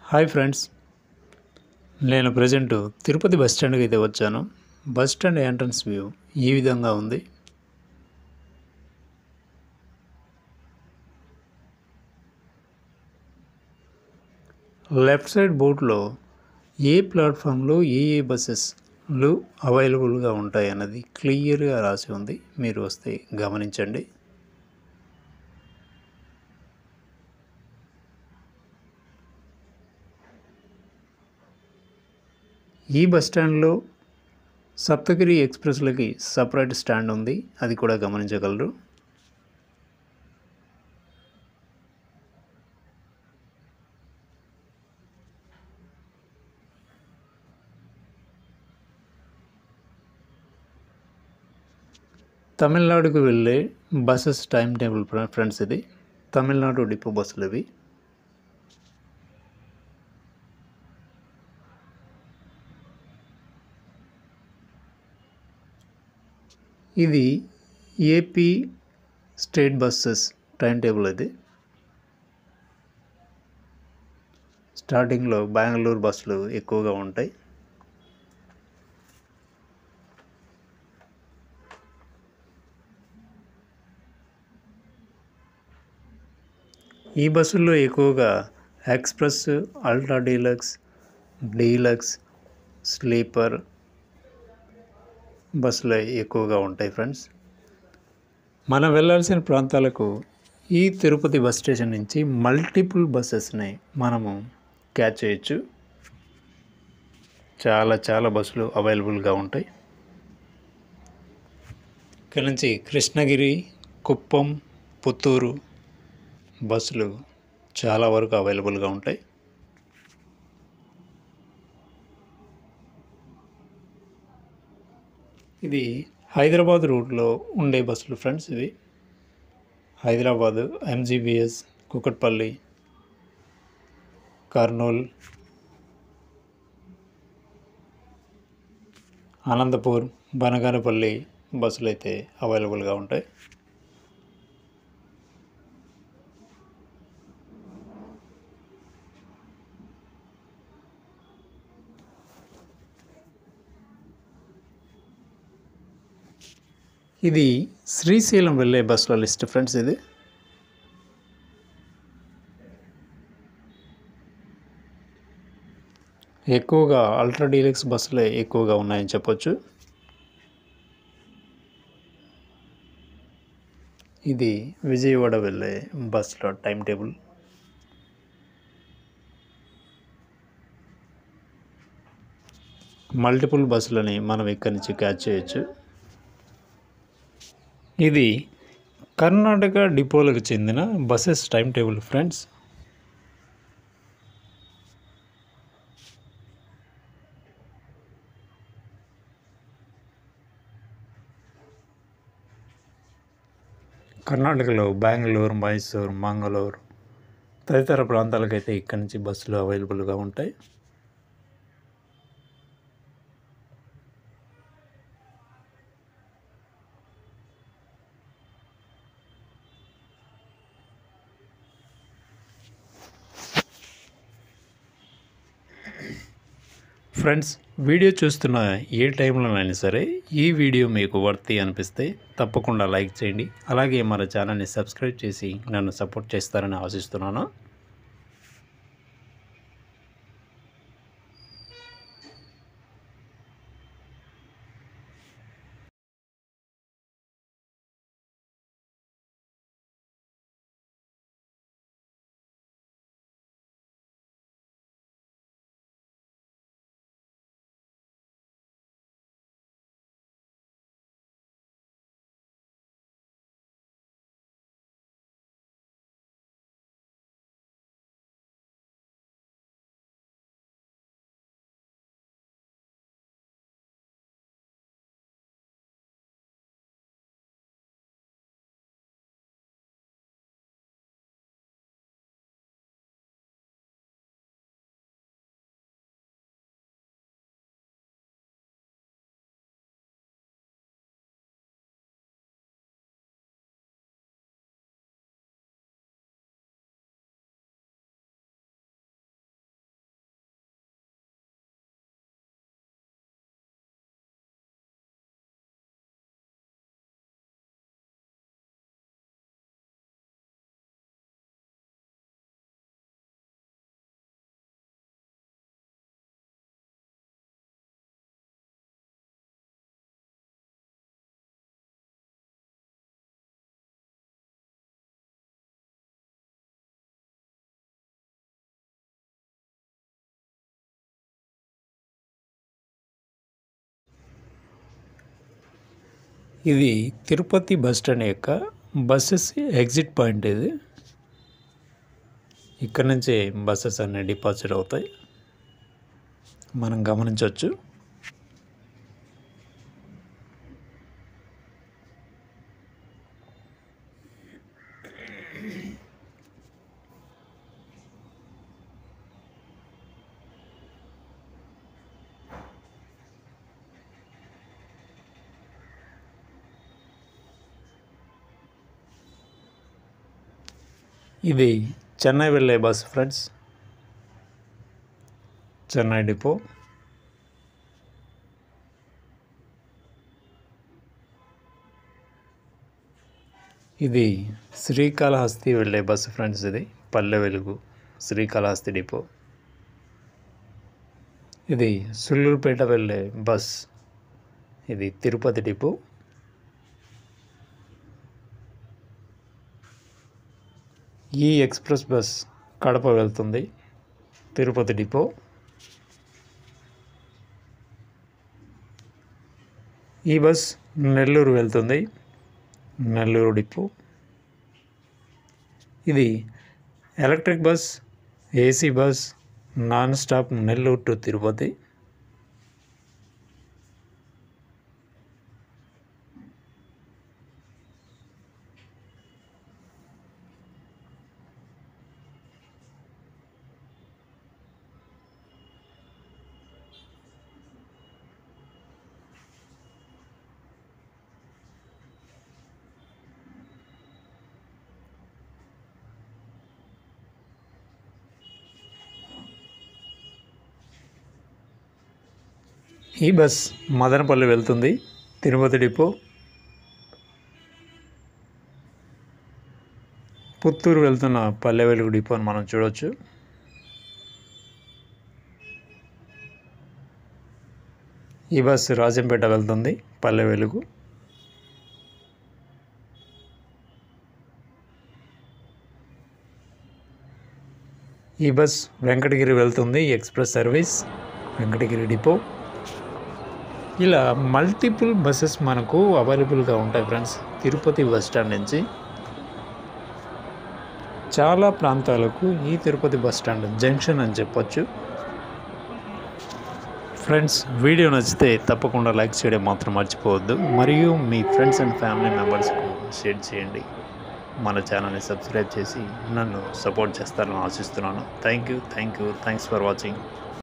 hi friends నేను present Tirupati bus స్టాండ్కి అయితే వచ్చాను బస్ స్టాండ్ ఎంట్రన్స్ వ్యూ ఈ విధంగా ఉంది లెఫ్ట్ సైడ్ బోర్డులో ఏ ప్లాట్ఫామ్లో ఏ ఏ బస్సెస్లు అవైలబుల్గా ఉంటాయి అన్నది క్లియర్గా రాసి ఉంది మీరు వస్తే గమనించండి ఈ బస్ స్టాండ్లో సప్తగిరి ఎక్స్ప్రెస్లకి సపరేట్ స్టాండ్ ఉంది అది కూడా గమనించగలరు తమిళనాడుకు వెళ్ళే బస్సెస్ టైం టేబుల్ ఫ్రెండ్స్ ఇది తమిళనాడు డిపో బస్సులు ఇవి ఇది AP state buses time table అది స్టార్టింగ్లో బెంగళూరు బస్సులు ఎక్కువగా ఉంటాయి ఈ బస్సుల్లో ఎక్కువగా express ultra deluxe deluxe sleeper బస్సులు ఎక్కువగా ఉంటాయి ఫ్రెండ్స్ మనం వెళ్ళాల్సిన ప్రాంతాలకు ఈ తిరుపతి బస్ స్టేషన్ నుంచి మల్టిపుల్ బస్సెస్ని మనము క్యాచ్ చేయొచ్చు చాలా చాలా బస్సులు అవైలబుల్గా ఉంటాయి ఇక్కడ నుంచి కృష్ణగిరి కుప్పం పుత్తూరు బస్సులు చాలా వరకు అవైలబుల్గా ఉంటాయి ఇది హైదరాబాద్ రూట్లో ఉండే బస్సులు ఫ్రెండ్స్ ఇవి హైదరాబాదు ఎంజీబీఎస్ కుకట్పల్లి కర్నూల్ అనంతపూర్ బనగానపల్లి బస్సులు అయితే అవైలబుల్గా ఉంటాయి ఇది శ్రీశైలం వెళ్ళే బస్సుల లిస్ట్ ఫ్రెండ్స్ ఇది ఎక్కువగా అల్ట్రా డీలక్స్ బస్సులే ఎక్కువగా ఉన్నాయని చెప్పొచ్చు ఇది విజయవాడ వెళ్ళే బస్సులో టైం టేబుల్ మల్టిపుల్ బస్సులని మనం ఇక్కడి నుంచి క్యాచ్ చేయొచ్చు ఇది కర్ణాటక డిపోలకు చెందిన బస్సెస్ టైం టేబుల్ ఫ్రెండ్స్ కర్ణాటకలో బెంగళూరు మైసూర్ మంగళూరు తదితర ప్రాంతాలకైతే ఇక్కడి నుంచి బస్సులు అవైలబుల్గా ఉంటాయి ఫ్రెండ్స్ వీడియో చూస్తున్న ఏ టైంలోనైనా సరే ఈ వీడియో మీకు వర్తి అనిపిస్తే తప్పకుండా లైక్ చేయండి అలాగే మన ఛానల్ని సబ్స్క్రైబ్ చేసి నన్ను సపోర్ట్ చేస్తారని ఆశిస్తున్నాను ఇది తిరుపతి బస్ స్టాండ్ యొక్క బస్సెస్ ఎగ్జిట్ పాయింట్ ఇది ఇక్కడ నుంచే బస్సెస్ అన్నీ డిపాజిట్ అవుతాయి మనం గమనించవచ్చు ఇది చెన్నై వెళ్ళే బస్ ఫ్రెండ్స్ చెన్నై డిపో ఇది శ్రీకాళహస్తి వెళ్ళే బస్సు ఫ్రెండ్స్ ఇది పల్లె వెలుగు శ్రీకాళహస్తి డిపో ఇది సుళ్ళూరుపేట వెళ్ళే బస్ ఇది తిరుపతి డిపో ఈ ఎక్స్ప్రెస్ బస్ కడప వెళ్తుంది తిరుపతి డిపో ఈ బస్ నెల్లూరు వెళ్తుంది నెల్లూరు డిపో ఇది electric bus AC bus non stop Nellore to Tirupati ఈ బస్ మదనపల్లి వెళ్తుంది తిరుపతి డిపో పుత్తూరు వెళ్తున్న పల్లె వెలుగు డిపో అని మనం చూడవచ్చు ఈ బస్ రాజంపేట వెళ్తుంది పల్లె వెలుగు ఈ బస్ వెంకటగిరి వెళ్తుంది ఎక్స్ప్రెస్ సర్వీస్ వెంకటగిరి డిపో ఇలా మల్టిపుల్ బస్సెస్ మనకు అవైలబుల్గా ఉంటాయి ఫ్రెండ్స్ తిరుపతి బస్ స్టాండ్ నుంచి చాలా ప్రాంతాలకు ఈ తిరుపతి బస్ స్టాండ్ జంక్షన్ అని చెప్పొచ్చు ఫ్రెండ్స్ వీడియో నచ్చితే తప్పకుండా లైక్ చేయడం మాత్రం మర్చిపోవద్దు మరియు మీ ఫ్రెండ్స్ అండ్ ఫ్యామిలీ మెంబర్స్కు షేర్ చేయండి మన ఛానల్ని సబ్స్క్రైబ్ చేసి నన్ను సపోర్ట్ చేస్తారని ఆశిస్తున్నాను thank you thank you thanks for watching